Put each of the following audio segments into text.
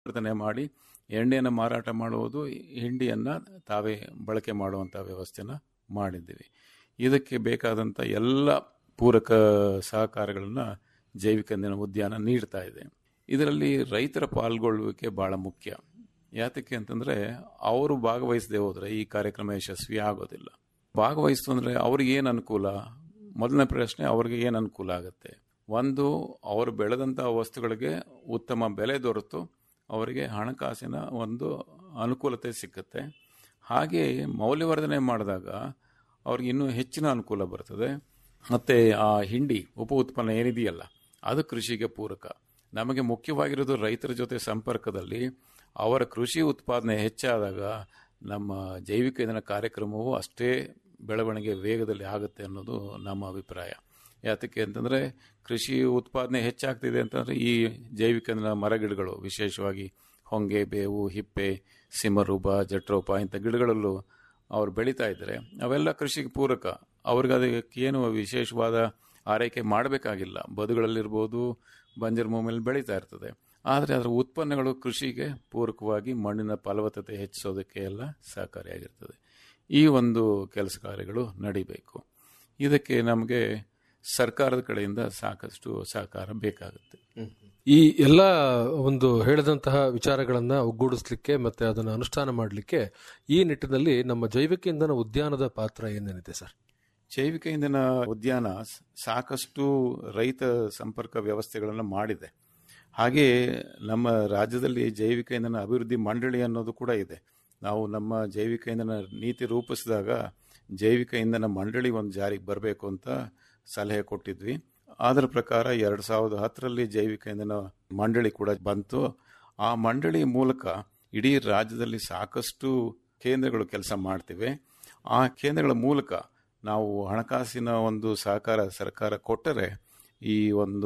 ಮೌಲ್ಯವರ್ಧನೆ ಮಾಡಿ ಎಣ್ಣೆಯನ್ನು ಮಾರಾಟ ಮಾಡುವುದು ಹಿಂಡಿಯನ್ನು ತಾವೇ ಬಳಕೆ ಮಾಡುವಂಥ ವ್ಯವಸ್ಥೆನ ಮಾಡಿದ್ದೀವಿ ಇದಕ್ಕೆ ಬೇಕಾದಂಥ ಎಲ್ಲ ಪೂರಕ ಸಹಕಾರಗಳನ್ನು ಜೈವಿಕ ಇಂಧನ ಉದ್ಯಾನ ನೀಡ್ತಾ ಇದೆ ಇದರಲ್ಲಿ ರೈತರ ಪಾಲ್ಗೊಳ್ಳುವಿಕೆ ಭಾಳ ಮುಖ್ಯ ಯಾತಕ್ಕೆ ಅಂತಂದರೆ ಅವರು ಭಾಗವಹಿಸದೆ ಹೋದರೆ ಈ ಕಾರ್ಯಕ್ರಮ ಯಶಸ್ವಿ ಆಗೋದಿಲ್ಲ ಭಾಗವಹಿಸ್ತು ಅಂದರೆ ಅವ್ರಿಗೆ ಏನು ಅನುಕೂಲ ಮೊದಲನೇ ಪ್ರಶ್ನೆ ಅವ್ರಿಗೆ ಏನು ಅನುಕೂಲ ಆಗುತ್ತೆ ಒಂದು ಅವರು ಬೆಳೆದಂಥ ವಸ್ತುಗಳಿಗೆ ಉತ್ತಮ ಬೆಲೆ ದೊರೆತು ಅವರಿಗೆ ಹಣಕಾಸಿನ ಒಂದು ಅನುಕೂಲತೆ ಸಿಕ್ಕುತ್ತೆ ಹಾಗೆ ಮೌಲ್ಯವರ್ಧನೆ ಮಾಡಿದಾಗ ಅವ್ರಿಗೆ ಇನ್ನೂ ಹೆಚ್ಚಿನ ಅನುಕೂಲ ಬರ್ತದೆ ಮತ್ತು ಆ ಹಿಂಡಿ ಉಪ ಉತ್ಪನ್ನ ಏನಿದೆಯಲ್ಲ ಅದು ಕೃಷಿಗೆ ಪೂರಕ ನಮಗೆ ಮುಖ್ಯವಾಗಿರೋದು ರೈತರ ಜೊತೆ ಸಂಪರ್ಕದಲ್ಲಿ ಅವರ ಕೃಷಿ ಉತ್ಪಾದನೆ ಹೆಚ್ಚಾದಾಗ ನಮ್ಮ ಜೈವಿಕ ಇಂಧನ ಕಾರ್ಯಕ್ರಮವು ಅಷ್ಟೇ ಬೆಳವಣಿಗೆ ವೇಗದಲ್ಲಿ ಆಗುತ್ತೆ ಅನ್ನೋದು ನಮ್ಮ ಅಭಿಪ್ರಾಯ ಯಾತಕ್ಕೆ ಅಂತಂದರೆ ಕೃಷಿ ಉತ್ಪಾದನೆ ಹೆಚ್ಚಾಗ್ತಿದೆ ಅಂತಂದರೆ ಈ ಜೈವಿಕ ಇಂಧನ ಮರಗಿಡಗಳು ವಿಶೇಷವಾಗಿ ಹೊಂಗೆ ಬೇವು ಹಿಪ್ಪೆ ಸಿಮರೂಪ ಜಟ್ರೋಪ ಇಂಥ ಗಿಡಗಳಲ್ಲೂ ಅವ್ರು ಬೆಳೀತಾ ಇದ್ದಾರೆ ಅವೆಲ್ಲ ಕೃಷಿಗೆ ಪೂರಕ ಅವ್ರಿಗೆ ಅದಕ್ಕೇನು ವಿಶೇಷವಾದ ಆರೈಕೆ ಮಾಡಬೇಕಾಗಿಲ್ಲ ಬದುಗಳಲ್ಲಿರ್ಬೋದು ಬಂಜರ್ ಭೂಮಿಯಲ್ಲಿ ಬೆಳೀತಾ ಇರ್ತದೆ ಆದರೆ ಅದರ ಉತ್ಪನ್ನಗಳು ಕೃಷಿಗೆ ಪೂರಕವಾಗಿ ಮಣ್ಣಿನ ಫಲವತ್ತತೆ ಹೆಚ್ಚಿಸೋದಕ್ಕೆ ಎಲ್ಲ ಸಹಕಾರಿಯಾಗಿರ್ತದೆ ಈ ಒಂದು ಕೆಲಸ ಕಾರ್ಯಗಳು ನಡಿಬೇಕು ಇದಕ್ಕೆ ನಮಗೆ ಸರ್ಕಾರದ ಕಡೆಯಿಂದ ಸಾಕಷ್ಟು ಸಹಕಾರ ಬೇಕಾಗುತ್ತೆ ಈ ಎಲ್ಲ ಒಂದು ಹೇಳಿದಂತಹ ವಿಚಾರಗಳನ್ನ ಒಗ್ಗೂಡಿಸ್ಲಿಕ್ಕೆ ಮತ್ತೆ ಅದನ್ನು ಅನುಷ್ಠಾನ ಮಾಡಲಿಕ್ಕೆ ಈ ನಿಟ್ಟಿನಲ್ಲಿ ನಮ್ಮ ಜೈವಿಕ ಇಂಧನ ಉದ್ಯಾನದ ಪಾತ್ರ ಏನೇನಿದೆ ಸರ್ ಜೈವಿಕ ಇಂಧನ ಉದ್ಯಾನ ಸಾಕಷ್ಟು ರೈತ ಸಂಪರ್ಕ ವ್ಯವಸ್ಥೆಗಳನ್ನು ಮಾಡಿದೆ ಹಾಗೆ ನಮ್ಮ ರಾಜ್ಯದಲ್ಲಿ ಜೈವಿಕ ಇಂಧನ ಅಭಿವೃದ್ಧಿ ಮಂಡಳಿ ಅನ್ನೋದು ಕೂಡ ಇದೆ ನಾವು ನಮ್ಮ ಜೈವಿಕ ಇಂಧನ ನೀತಿ ರೂಪಿಸಿದಾಗ ಜೈವಿಕ ಇಂಧನ ಮಂಡಳಿ ಒಂದು ಜಾರಿಗೆ ಬರಬೇಕು ಅಂತ ಸಲಹೆ ಕೊಟ್ಟಿದ್ವಿ ಅದರ ಪ್ರಕಾರ ಎರಡು ಸಾವಿರದ ಹತ್ತರಲ್ಲಿ ಜೈವಿಕ ಇಂಧನ ಮಂಡಳಿ ಕೂಡ ಬಂತು ಆ ಮಂಡಳಿ ಮೂಲಕ ಇಡೀ ರಾಜ್ಯದಲ್ಲಿ ಸಾಕಷ್ಟು ಕೇಂದ್ರಗಳು ಕೆಲಸ ಮಾಡ್ತಿವೆ ಆ ಕೇಂದ್ರಗಳ ಮೂಲಕ ನಾವು ಹಣಕಾಸಿನ ಒಂದು ಸಹಕಾರ ಸರ್ಕಾರ ಕೊಟ್ಟರೆ ಈ ಒಂದು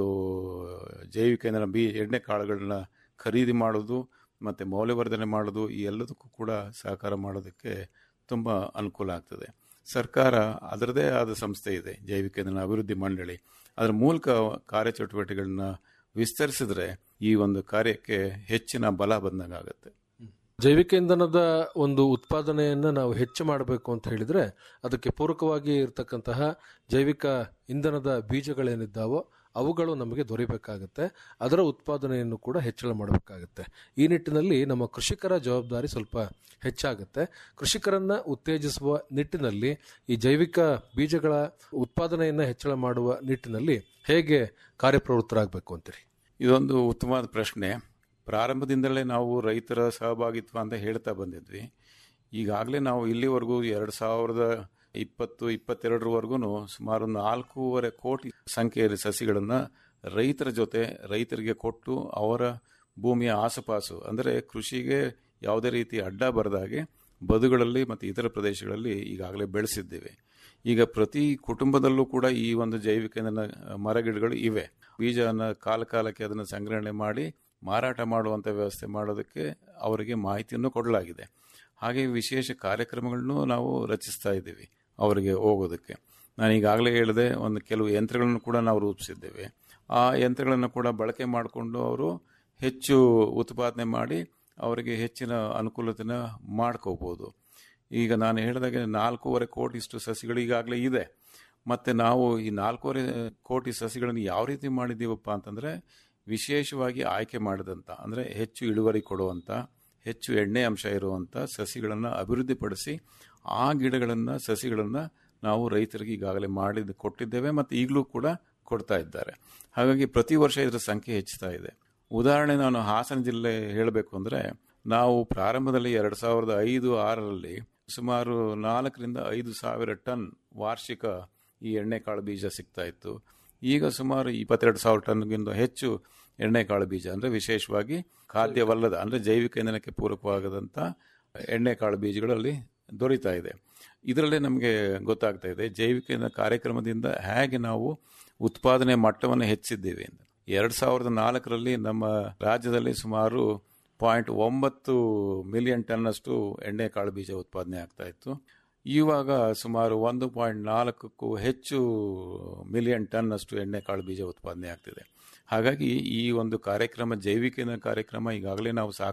ಜೈವಿಕ ಇಂಧನ ಬಿ ಎಣ್ಣೆ ಕಾಳುಗಳನ್ನ ಖರೀದಿ ಮಾಡೋದು ಮತ್ತು ಮೌಲ್ಯವರ್ಧನೆ ಮಾಡೋದು ಈ ಎಲ್ಲದಕ್ಕೂ ಕೂಡ ಸಹಕಾರ ಮಾಡೋದಕ್ಕೆ ತುಂಬ ಅನುಕೂಲ ಆಗ್ತದೆ ಸರ್ಕಾರ ಅದರದೇ ಆದ ಸಂಸ್ಥೆ ಇದೆ ಜೈವಿಕ ಇಂಧನ ಅಭಿವೃದ್ಧಿ ಮಂಡಳಿ ಅದರ ಮೂಲಕ ಕಾರ್ಯಚಟುವಟಿಕೆಗಳನ್ನ ವಿಸ್ತರಿಸಿದ್ರೆ ಈ ಒಂದು ಕಾರ್ಯಕ್ಕೆ ಹೆಚ್ಚಿನ ಬಲ ಬಂದಂಗಾಗುತ್ತೆ ಜೈವಿಕ ಇಂಧನದ ಒಂದು ಉತ್ಪಾದನೆಯನ್ನ ನಾವು ಹೆಚ್ಚು ಮಾಡಬೇಕು ಅಂತ ಹೇಳಿದ್ರೆ ಅದಕ್ಕೆ ಪೂರಕವಾಗಿ ಇರತಕ್ಕಂತಹ ಜೈವಿಕ ಇಂಧನದ ಬೀಜಗಳೇನಿದ್ದಾವೋ ಅವುಗಳು ನಮಗೆ ದೊರೆಯಬೇಕಾಗುತ್ತೆ ಅದರ ಉತ್ಪಾದನೆಯನ್ನು ಕೂಡ ಹೆಚ್ಚಳ ಮಾಡಬೇಕಾಗುತ್ತೆ ಈ ನಿಟ್ಟಿನಲ್ಲಿ ನಮ್ಮ ಕೃಷಿಕರ ಜವಾಬ್ದಾರಿ ಸ್ವಲ್ಪ ಹೆಚ್ಚಾಗುತ್ತೆ ಕೃಷಿಕರನ್ನ ಉತ್ತೇಜಿಸುವ ನಿಟ್ಟಿನಲ್ಲಿ ಈ ಜೈವಿಕ ಬೀಜಗಳ ಉತ್ಪಾದನೆಯನ್ನ ಹೆಚ್ಚಳ ಮಾಡುವ ನಿಟ್ಟಿನಲ್ಲಿ ಹೇಗೆ ಕಾರ್ಯಪ್ರವೃತ್ತರಾಗಬೇಕು ಅಂತೀರಿ ಇದೊಂದು ಉತ್ತಮವಾದ ಪ್ರಶ್ನೆ ಪ್ರಾರಂಭದಿಂದಲೇ ನಾವು ರೈತರ ಸಹಭಾಗಿತ್ವ ಅಂತ ಹೇಳ್ತಾ ಬಂದಿದ್ವಿ ಈಗಾಗಲೇ ನಾವು ಇಲ್ಲಿವರೆಗೂ ಎರಡು ಸಾವಿರದ ಇಪ್ಪತ್ತು ಇಪ್ಪತ್ತೆರಡರವರೆಗೂ ಸುಮಾರು ನಾಲ್ಕೂವರೆ ಕೋಟಿ ಸಂಖ್ಯೆಯಲ್ಲಿ ಸಸಿಗಳನ್ನು ರೈತರ ಜೊತೆ ರೈತರಿಗೆ ಕೊಟ್ಟು ಅವರ ಭೂಮಿಯ ಆಸುಪಾಸು ಅಂದರೆ ಕೃಷಿಗೆ ಯಾವುದೇ ರೀತಿ ಅಡ್ಡ ಬರದಾಗೆ ಬದುಗಳಲ್ಲಿ ಮತ್ತು ಇತರ ಪ್ರದೇಶಗಳಲ್ಲಿ ಈಗಾಗಲೇ ಬೆಳೆಸಿದ್ದೇವೆ ಈಗ ಪ್ರತಿ ಕುಟುಂಬದಲ್ಲೂ ಕೂಡ ಈ ಒಂದು ಜೈವಿಕ ಇಂಧನ ಮರಗಿಡಗಳು ಇವೆ ಬೀಜನ ಕಾಲ ಕಾಲಕ್ಕೆ ಅದನ್ನು ಸಂಗ್ರಹಣೆ ಮಾಡಿ ಮಾರಾಟ ಮಾಡುವಂಥ ವ್ಯವಸ್ಥೆ ಮಾಡೋದಕ್ಕೆ ಅವರಿಗೆ ಮಾಹಿತಿಯನ್ನು ಕೊಡಲಾಗಿದೆ ಹಾಗೆ ವಿಶೇಷ ಕಾರ್ಯಕ್ರಮಗಳನ್ನು ನಾವು ರಚಿಸ್ತಾ ಇದ್ದೀವಿ ಅವರಿಗೆ ಹೋಗೋದಕ್ಕೆ ನಾನು ಈಗಾಗಲೇ ಹೇಳಿದೆ ಒಂದು ಕೆಲವು ಯಂತ್ರಗಳನ್ನು ಕೂಡ ನಾವು ರೂಪಿಸಿದ್ದೇವೆ ಆ ಯಂತ್ರಗಳನ್ನು ಕೂಡ ಬಳಕೆ ಮಾಡಿಕೊಂಡು ಅವರು ಹೆಚ್ಚು ಉತ್ಪಾದನೆ ಮಾಡಿ ಅವರಿಗೆ ಹೆಚ್ಚಿನ ಅನುಕೂಲತೆನ ಮಾಡ್ಕೋಬೋದು ಈಗ ನಾನು ಹೇಳಿದಾಗೆ ನಾಲ್ಕೂವರೆ ಕೋಟಿಷ್ಟು ಸಸಿಗಳು ಈಗಾಗಲೇ ಇದೆ ಮತ್ತು ನಾವು ಈ ನಾಲ್ಕೂವರೆ ಕೋಟಿ ಸಸಿಗಳನ್ನು ಯಾವ ರೀತಿ ಮಾಡಿದ್ದೀವಪ್ಪ ಅಂತಂದರೆ ವಿಶೇಷವಾಗಿ ಆಯ್ಕೆ ಮಾಡಿದಂಥ ಅಂದರೆ ಹೆಚ್ಚು ಇಳುವರಿ ಕೊಡುವಂಥ ಹೆಚ್ಚು ಎಣ್ಣೆ ಅಂಶ ಇರುವಂಥ ಸಸಿಗಳನ್ನು ಅಭಿವೃದ್ಧಿಪಡಿಸಿ ಆ ಗಿಡಗಳನ್ನು ಸಸಿಗಳನ್ನು ನಾವು ರೈತರಿಗೆ ಈಗಾಗಲೇ ಮಾಡಿದ್ದು ಕೊಟ್ಟಿದ್ದೇವೆ ಮತ್ತು ಈಗಲೂ ಕೂಡ ಕೊಡ್ತಾ ಇದ್ದಾರೆ ಹಾಗಾಗಿ ಪ್ರತಿ ವರ್ಷ ಇದರ ಸಂಖ್ಯೆ ಹೆಚ್ಚುತ್ತಾ ಇದೆ ಉದಾಹರಣೆ ನಾನು ಹಾಸನ ಜಿಲ್ಲೆ ಹೇಳಬೇಕು ಅಂದರೆ ನಾವು ಪ್ರಾರಂಭದಲ್ಲಿ ಎರಡು ಸಾವಿರದ ಐದು ಆರರಲ್ಲಿ ಸುಮಾರು ನಾಲ್ಕರಿಂದ ಐದು ಸಾವಿರ ಟನ್ ವಾರ್ಷಿಕ ಈ ಎಣ್ಣೆಕಾಳು ಬೀಜ ಸಿಗ್ತಾ ಇತ್ತು ಈಗ ಸುಮಾರು ಇಪ್ಪತ್ತೆರಡು ಸಾವಿರ ಟನ್ಗಿಂತ ಹೆಚ್ಚು ಎಣ್ಣೆಕಾಳು ಬೀಜ ಅಂದರೆ ವಿಶೇಷವಾಗಿ ಖಾದ್ಯವಲ್ಲದ ಅಂದರೆ ಜೈವಿಕ ಇಂಧನಕ್ಕೆ ಪೂರಕವಾಗದಂಥ ಎಣ್ಣೆಕಾಳು ಬೀಜಗಳಲ್ಲಿ ದೊರೀತಾ ಇದೆ ಇದರಲ್ಲೇ ನಮಗೆ ಗೊತ್ತಾಗ್ತಾ ಇದೆ ಜೈವಿಕ ಇಂಧನ ಕಾರ್ಯಕ್ರಮದಿಂದ ಹೇಗೆ ನಾವು ಉತ್ಪಾದನೆ ಮಟ್ಟವನ್ನು ಹೆಚ್ಚಿದ್ದೇವೆ ಅಂತ ಎರಡು ಸಾವಿರದ ನಾಲ್ಕರಲ್ಲಿ ನಮ್ಮ ರಾಜ್ಯದಲ್ಲಿ ಸುಮಾರು ಪಾಯಿಂಟ್ ಒಂಬತ್ತು ಮಿಲಿಯನ್ ಟನ್ನಷ್ಟು ಎಣ್ಣೆಕಾಳು ಬೀಜ ಉತ್ಪಾದನೆ ಆಗ್ತಾ ಇತ್ತು ಇವಾಗ ಸುಮಾರು ಒಂದು ಪಾಯಿಂಟ್ ನಾಲ್ಕಕ್ಕೂ ಹೆಚ್ಚು ಮಿಲಿಯನ್ ಟನ್ ಅಷ್ಟು ಎಣ್ಣೆಕಾಳು ಬೀಜ ಉತ್ಪಾದನೆ ಆಗ್ತಿದೆ ಹಾಗಾಗಿ ಈ ಒಂದು ಕಾರ್ಯಕ್ರಮ ಜೈವಿಕ ಇಂಧನ ಕಾರ್ಯಕ್ರಮ ಈಗಾಗಲೇ ನಾವು ಸಾಕಷ್ಟು